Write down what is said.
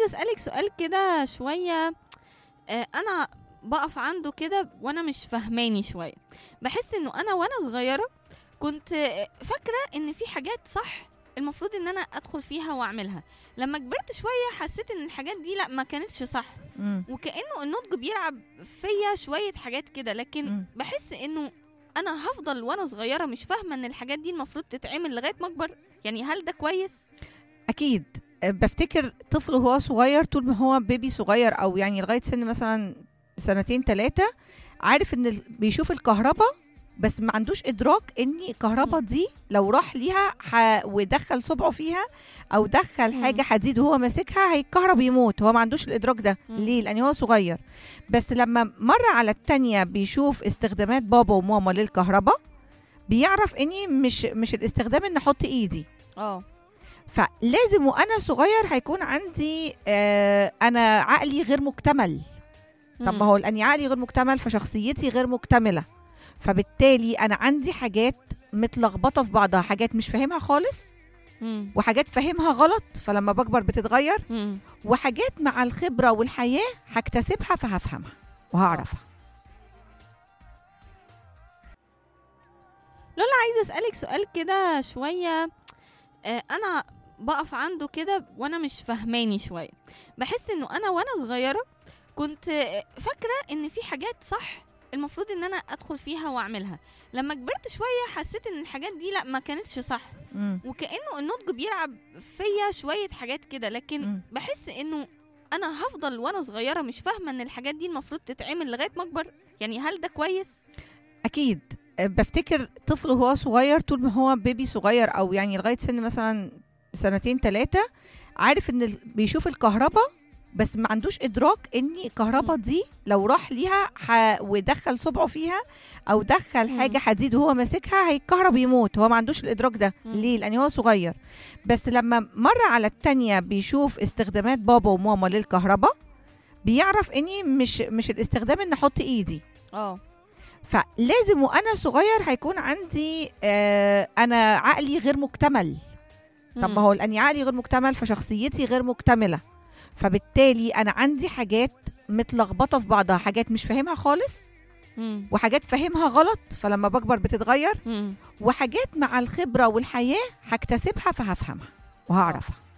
عايزة أسألِك سؤال كده شوية آآ أنا باقف عنده كده وأنا مش فاهماني شوية، باحس إنه أنا وأنا صغيرة كنت فاكرة إن في حاجات صح المفروض إن أنا أدخل فيها وأعملها، لمّا كبرت شوية حسيت إن الحاجات دي لأ ما كانتش صح، إمم. وكأنه النضج بيلعب فيّا شوية حاجات كده، لكن إمم. باحس إنه أنا هافضل وأنا صغيرة مش فاهمة إن الحاجات دي المفروض تتعمل لغاية ما أكبر، يعني هل ده كويس؟ أكيد آآ بافتكر طفل وهو صغير طول ما هو بيبي صغير أو يعني لغاية سن مثلًا سنتين 3 عارف إن ال بيشوف الكهربا بس ما عندوش إدراك إن الكهربا إمم. دي لو راح ليها ح ودخّل صبعه فيها أو دخّل إمم. حاجة حديد وهو ماسكها هيتكهرب يموت، هو ما عندوش الإدراك ده، إمم. ليه؟ لأن هو صغير، بس لمّا مرّة على التانية بيشوف استخدامات بابا وماما للكهربا، بيعرف إني مش مش الاستخدام إني أحط إيدي. آه. فلازم وأنا صغير هيكون عندي آآ أنا عقلي غير مُكتمل، طب ما إمم. هو لأني عقلي غير مُكتمل فشخصيتي غير مُكتملة، فبالتالي أنا عندي حاجات متلخبطة في بعضها، حاجات مش فاهمها خالص، إمم. وحاجات فاهمها غلط فلمّا باكبر بتتغيّر، إمم. وحاجات مع الخبرة والحياة هاكتسبها فهافهمها آه. وهاعرفها. لولا عايزة أسألِك سؤال كده شوية آآ أنا باقف عنده كده وأنا مش فاهماني شوية، باحس إنه أنا وأنا صغيرة كنت فاكرة إن في حاجات صح المفروض إن أنا أدخل فيها وأعملها، لمّا كبرت شوية حسيت إن الحاجات دي لأ ما كانتش صح، إمم. وكأنه النضج بيلعب فيّا شوية حاجات كده، لكن إمم. باحس إنه أنا هافضل وأنا صغيرة مش فاهمة إن الحاجات دي المفروض تتعمل لغاية ما أكبر، يعني هل ده كويس؟ أكيد آآ بافتكر طفل وهو صغير طول ما هو بيبي صغير أو يعني لغاية سن مثلًا سنتين 3 عارف إن ال بيشوف الكهربا بس ما عندوش إدراك إن الكهربا إمم. دي لو راح ليها ح ودخّل صبعه فيها أو دخّل حاجة إمم. حديد وهو ماسكها هيتكهرب يموت، هو ما عندوش الإدراك ده، إمم. ليه؟ لأن هو صغير، بس لمّا مرّة على التانية بيشوف استخدامات بابا وماما للكهربا، بيعرف إني مش مش الاستخدام إني أحط إيدي. آه. فلازم وأنا صغير هيكون عندي آآ أنا عقلي غير مُكتمل، طب ما إمم. هو لأني عقلي غير مُكتمل فشخصيتي غير مُكتملة، فبالتالي أنا عندي حاجات متلخبطة في بعضها، حاجات مش فاهمها خالص، إمم. وحاجات فاهمها غلط فلمّا باكبر بتتغيّر، إمم. وحاجات مع الخبرة والحياة هاكتسبها فهافهمها آه. وهاعرفها.